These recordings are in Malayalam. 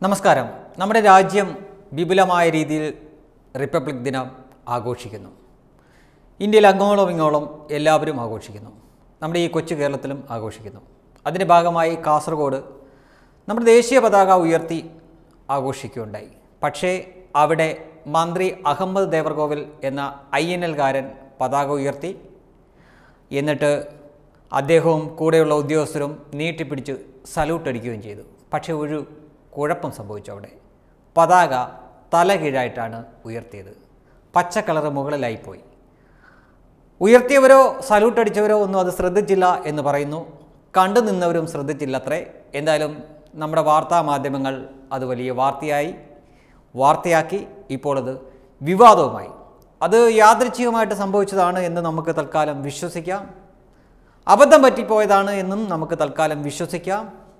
നമസ്കാരം നമ്മുടെ രാജ്യം വിപുലമായ രീതിയിൽ റിപ്പബ്ലിക് ദിനം ആഘോഷിക്കുന്നു ഇന്ത്യയിൽ അങ്ങോളം ഇങ്ങോളം എല്ലാവരും ആഘോഷിക്കുന്നു നമ്മുടെ ഈ കൊച്ചു കേരളത്തിലും ആഘോഷിക്കുന്നു അതിൻ്റെ ഭാഗമായി കാസർഗോഡ് നമ്മുടെ ദേശീയ പതാക ഉയർത്തി ആഘോഷിക്കുകയുണ്ടായി പക്ഷേ അവിടെ മന്ത്രി അഹമ്മദ് ദേവർകോവിൽ എന്ന ഐ എൻ എൽകാരൻ പതാക ഉയർത്തി എന്നിട്ട് അദ്ദേഹവും കൂടെയുള്ള ഉദ്യോഗസ്ഥരും നീട്ടിപ്പിടിച്ച് സല്യൂട്ട് അടിക്കുകയും ചെയ്തു പക്ഷേ ഒരു കുഴപ്പം സംഭവിച്ചു അവിടെ പതാക തലകീഴായിട്ടാണ് ഉയർത്തിയത് പച്ച കളറ് മുകളിലായിപ്പോയി ഉയർത്തിയവരോ സല്യൂട്ട് അടിച്ചവരോ ഒന്നും അത് ശ്രദ്ധിച്ചില്ല എന്ന് പറയുന്നു കണ്ടു നിന്നവരും ശ്രദ്ധിച്ചില്ലത്രേ എന്തായാലും നമ്മുടെ വാർത്താ മാധ്യമങ്ങൾ അത് വലിയ വാർത്തയായി വാർത്തയാക്കി ഇപ്പോൾ അത് വിവാദവുമായി അത് യാദൃച്ഛികമായിട്ട് സംഭവിച്ചതാണ് എന്ന് നമുക്ക് തൽക്കാലം വിശ്വസിക്കാം അബദ്ധം പറ്റിപ്പോയതാണ് എന്നും നമുക്ക് തൽക്കാലം വിശ്വസിക്കാം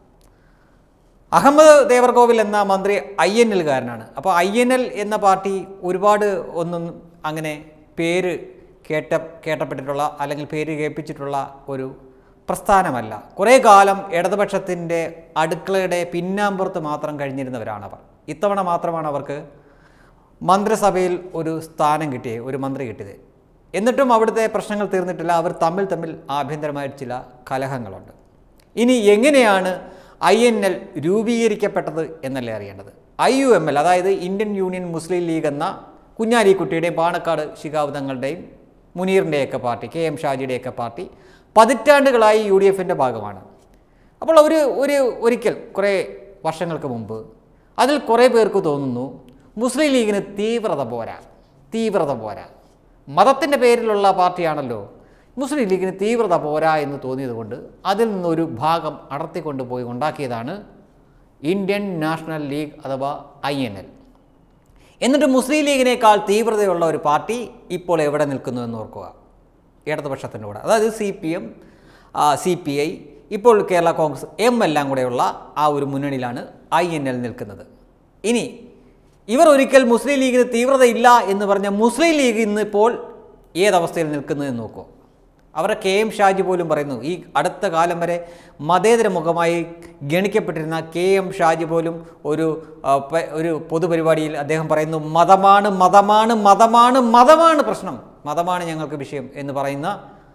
അഹമ്മദ് ദേവർകോവിൽ എന്ന മന്ത്രി ഐ എൻ എൽകാരനാണ് അപ്പോൾ ഐ എൻ എൽ എന്ന പാർട്ടി ഒരുപാട് ഒന്നും അങ്ങനെ പേര് കേട്ട കേട്ടപ്പെട്ടിട്ടുള്ള അല്ലെങ്കിൽ പേര് കേൾപ്പിച്ചിട്ടുള്ള ഒരു പ്രസ്ഥാനമല്ല കുറേ കാലം ഇടതുപക്ഷത്തിൻ്റെ അടുക്കളയുടെ പിന്നാമ്പുറത്ത് മാത്രം കഴിഞ്ഞിരുന്നവരാണവർ ഇത്തവണ മാത്രമാണ് അവർക്ക് മന്ത്രിസഭയിൽ ഒരു സ്ഥാനം കിട്ടിയത് ഒരു മന്ത്രി കിട്ടിയത് എന്നിട്ടും അവിടുത്തെ പ്രശ്നങ്ങൾ തീർന്നിട്ടില്ല അവർ തമ്മിൽ തമ്മിൽ ആഭ്യന്തരമായിട്ട് ചില കലഹങ്ങളുണ്ട് ഇനി എങ്ങനെയാണ് ഐ എൻ എൽ രൂപീകരിക്കപ്പെട്ടത് എന്നല്ലേ അറിയേണ്ടത് ഐ യു എം എൽ അതായത് ഇന്ത്യൻ യൂണിയൻ മുസ്ലിം ലീഗ് എന്ന കുഞ്ഞാലിക്കുട്ടിയുടെയും പാണക്കാട് ശിഹാബ് തങ്ങളുടെയും മുനീറിൻ്റെയൊക്കെ പാർട്ടി കെ എം ഷാജിയുടെയൊക്കെ പാർട്ടി പതിറ്റാണ്ടുകളായി യു ഡി എഫിൻ്റെ ഭാഗമാണ് അപ്പോൾ ഒരു ഒരു ഒരിക്കൽ കുറേ വർഷങ്ങൾക്ക് മുമ്പ് അതിൽ കുറേ പേർക്ക് തോന്നുന്നു മുസ്ലിം ലീഗിന് തീവ്രത പോരാ തീവ്രത പോരാ മതത്തിൻ്റെ പേരിലുള്ള പാർട്ടിയാണല്ലോ മുസ്ലിം ലീഗിന് തീവ്രത പോരാ എന്ന് തോന്നിയതുകൊണ്ട് അതിൽ നിന്നൊരു ഭാഗം അടർത്തിക്കൊണ്ട് പോയി ഉണ്ടാക്കിയതാണ് ഇന്ത്യൻ നാഷണൽ ലീഗ് അഥവാ ഐ എൻ എൽ എന്നിട്ട് മുസ്ലിം ലീഗിനേക്കാൾ തീവ്രതയുള്ള ഒരു പാർട്ടി ഇപ്പോൾ എവിടെ നിൽക്കുന്നു എന്ന് ഓർക്കുക ഇടതുപക്ഷത്തിൻ്റെ കൂടെ അതായത് സി പി എം സി പി ഐ ഇപ്പോൾ കേരള കോൺഗ്രസ് എം എല്ലാം കൂടെയുള്ള ആ ഒരു മുന്നണിയിലാണ് ഐ എൻ എൽ നിൽക്കുന്നത് ഇനി ഇവർ ഒരിക്കൽ മുസ്ലിം ലീഗിന് തീവ്രതയില്ല എന്ന് പറഞ്ഞ മുസ്ലിം ലീഗ് ഇന്നിപ്പോൾ ഏതവസ്ഥയിൽ നിൽക്കുന്നു എന്ന് നോക്കൂ അവരുടെ കെ എം ഷാജി പോലും പറയുന്നു ഈ അടുത്ത കാലം വരെ മതേതര മുഖമായി ഗണിക്കപ്പെട്ടിരുന്ന കെ എം ഷാജി പോലും ഒരു ആ, പ- ഒരു പൊതുപരിപാടിയിൽ അദ്ദേഹം പറയുന്നു മതമാണ് മതമാണ് മതമാണ് മതമാണ് പ്രശ്നം മതമാണ് ഞങ്ങൾക്ക് വിഷയം എന്ന് പറയുന്ന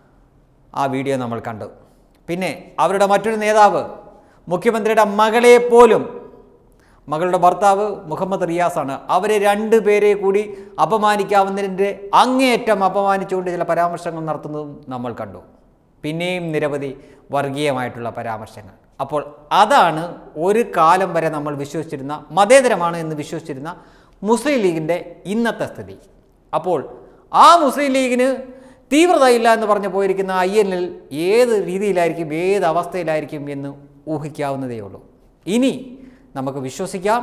ആ വീഡിയോ നമ്മൾ കണ്ടു പിന്നെ അവരുടെ മറ്റൊരു നേതാവ് മുഖ്യമന്ത്രിയുടെ മകളെ പോലും മകളുടെ ഭർത്താവ് മുഹമ്മദ് റിയാസാണ് അവരെ രണ്ട് പേരെ കൂടി അപമാനിക്കാവുന്നതിൻ്റെ അങ്ങേയറ്റം അപമാനിച്ചുകൊണ്ട് ചില പരാമർശങ്ങൾ നടത്തുന്നതും നമ്മൾ കണ്ടു പിന്നെയും നിരവധി വർഗീയമായിട്ടുള്ള പരാമർശങ്ങൾ അപ്പോൾ അതാണ് ഒരു കാലം വരെ നമ്മൾ വിശ്വസിച്ചിരുന്ന മതേതരമാണ് എന്ന് വിശ്വസിച്ചിരുന്ന മുസ്ലിം ലീഗിൻ്റെ ഇന്നത്തെ സ്ഥിതി അപ്പോൾ ആ മുസ്ലിം ലീഗിന് തീവ്രതയില്ല എന്ന് പറഞ്ഞു പോയിരിക്കുന്ന ഐ എൻ എൽ ഏത് രീതിയിലായിരിക്കും ഏത് അവസ്ഥയിലായിരിക്കും എന്ന് ഊഹിക്കാവുന്നതേ ഉള്ളൂ ഇനി നമുക്ക് വിശ്വസിക്കാം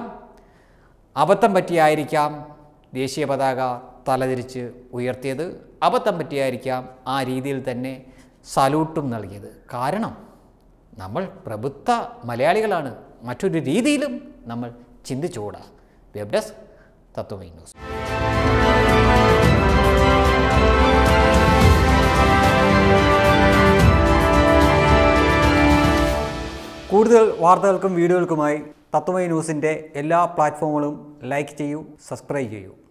അബദ്ധം പറ്റിയായിരിക്കാം ദേശീയ പതാക തലതിരിച്ച് ഉയർത്തിയത് അബദ്ധം പറ്റിയായിരിക്കാം ആ രീതിയിൽ തന്നെ സല്യൂട്ടും നൽകിയത് കാരണം നമ്മൾ പ്രബുദ്ധ മലയാളികളാണ് മറ്റൊരു രീതിയിലും നമ്മൾ ചിന്തിച്ചുകൂടാ വെബ് ഡെസ്ക് തത്വമൈ ന്യൂസ് കൂടുതൽ വാർത്തകൾക്കും വീഡിയോകൾക്കുമായി തത്വമൈ ന്യൂസിൻ്റെ എല്ലാ പ്ലാറ്റ്ഫോമുകളും ലൈക്ക് ചെയ്യൂ സബ്സ്ക്രൈബ് ചെയ്യൂ